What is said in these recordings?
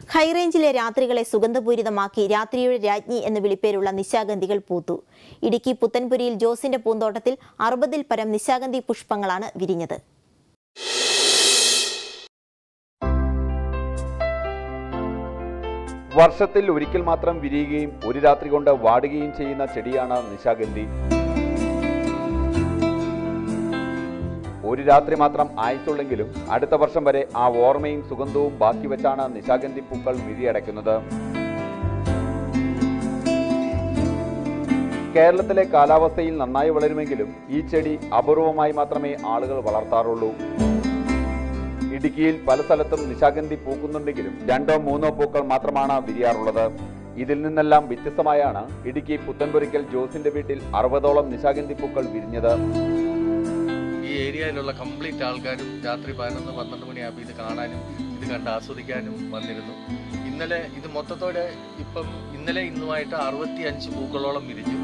ഹൈറേഞ്ചിലെ രാത്രികളെ സുഗന്ധപൂരിതമാക്കി രാത്രിയുടെ രാജ്ഞി എന്ന വിളിപ്പേരുള്ള നിശാഗന്ധികൾ പൂത്തു ഇടുക്കി പുത്തൻപുരിയിൽ ജോസിന്റെ പൂന്തോട്ടത്തിൽ അറുപതിൽ പരം നിശാഗന്ധി പുഷ്പങ്ങളാണ് വിരിഞ്ഞത് വർഷത്തിൽ ഒരിക്കൽ മാത്രം വിരിയുകയും ഒരു രാത്രി കൊണ്ട് വാടുകയും ചെയ്യുന്ന ചെടിയാണ് നിശാഗന്ധി ഒരു രാത്രി മാത്രം ആയുസുള്ളെങ്കിലും അടുത്ത വർഷം വരെ ആ ഓർമ്മയും സുഗന്ധവും ബാക്കി വെച്ചാണ് നിശാഗന്ധി പൂക്കൾ വിരിയടയ്ക്കുന്നത് കേരളത്തിലെ കാലാവസ്ഥയിൽ നന്നായി വളരുമെങ്കിലും ഈ ചെടി അപൂർവമായി മാത്രമേ ആളുകൾ വളർത്താറുള്ളൂ ഇടുക്കിയിൽ പല സ്ഥലത്തും നിശാഗന്ധി പൂക്കുന്നുണ്ടെങ്കിലും രണ്ടോ മൂന്നോ പൂക്കൾ മാത്രമാണ് വിരിയാറുള്ളത് ഇതിൽ നിന്നെല്ലാം വ്യത്യസ്തമായാണ് ഇടുക്കി പുത്തൻപുരയ്ക്കൽ ജോസിന്റെ വീട്ടിൽ അറുപതോളം നിശാഗന്ധി പൂക്കൾ വിരിഞ്ഞത് ഈ ഏരിയയിലുള്ള കംപ്ലീറ്റ് ആൾക്കാരും രാത്രി പതിനൊന്ന് പന്ത്രണ്ട് മണിയാകുമ്പോൾ ഇത് കാണാനും ഇത് കണ്ട് ആസ്വദിക്കാനും വന്നിരുന്നു ഇന്നലെ ഇത് മൊത്തത്തോടെ ഇപ്പം ഇന്നലെ ഇന്നുമായിട്ട് അറുപത്തി അഞ്ച് പൂക്കളോളം വിരിഞ്ഞു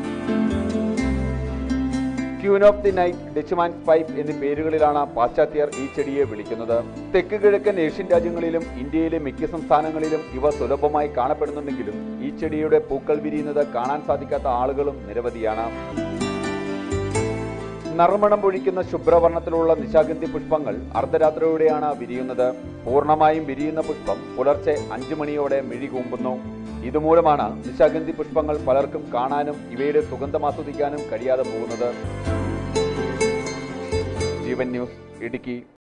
queen of the night Dutchman's pipe എന്നീ പേരുകളിലാണ് പാശ്ചാത്യർ ഈ ചെടിയെ വിളിക്കുന്നത് തെക്ക് കിഴക്കൻ ഏഷ്യൻ രാജ്യങ്ങളിലും ഇന്ത്യയിലെ മിക്ക സംസ്ഥാനങ്ങളിലും ഇവ സുലഭമായി കാണപ്പെടുന്നുണ്ടെങ്കിലും ഈ ചെടിയുടെ പൂക്കൾ വിരിയുന്നത് കാണാൻ സാധിക്കാത്ത ആളുകളും നിരവധിയാണ് നറുമണം പൊഴിക്കുന്ന ശുഭ്രവർണ്ണത്തിലുള്ള നിശാഗന്ധി പുഷ്പങ്ങൾ അർദ്ധരാത്രിയോടെയാണ് വിരിയുന്നത് പൂർണ്ണമായും വിരിയുന്ന പുഷ്പം പുലർച്ചെ അഞ്ചു മണിയോടെ മിഴി കൂമ്പുന്നു ഇതുമൂലമാണ് നിശാഗന്ധി പുഷ്പങ്ങൾ പലർക്കും കാണാനും ഇവയുടെ സുഗന്ധം ആസ്വദിക്കാനും കഴിയാതെ പോകുന്നത് ജീവൻ ന്യൂസ് ഇടുക്കി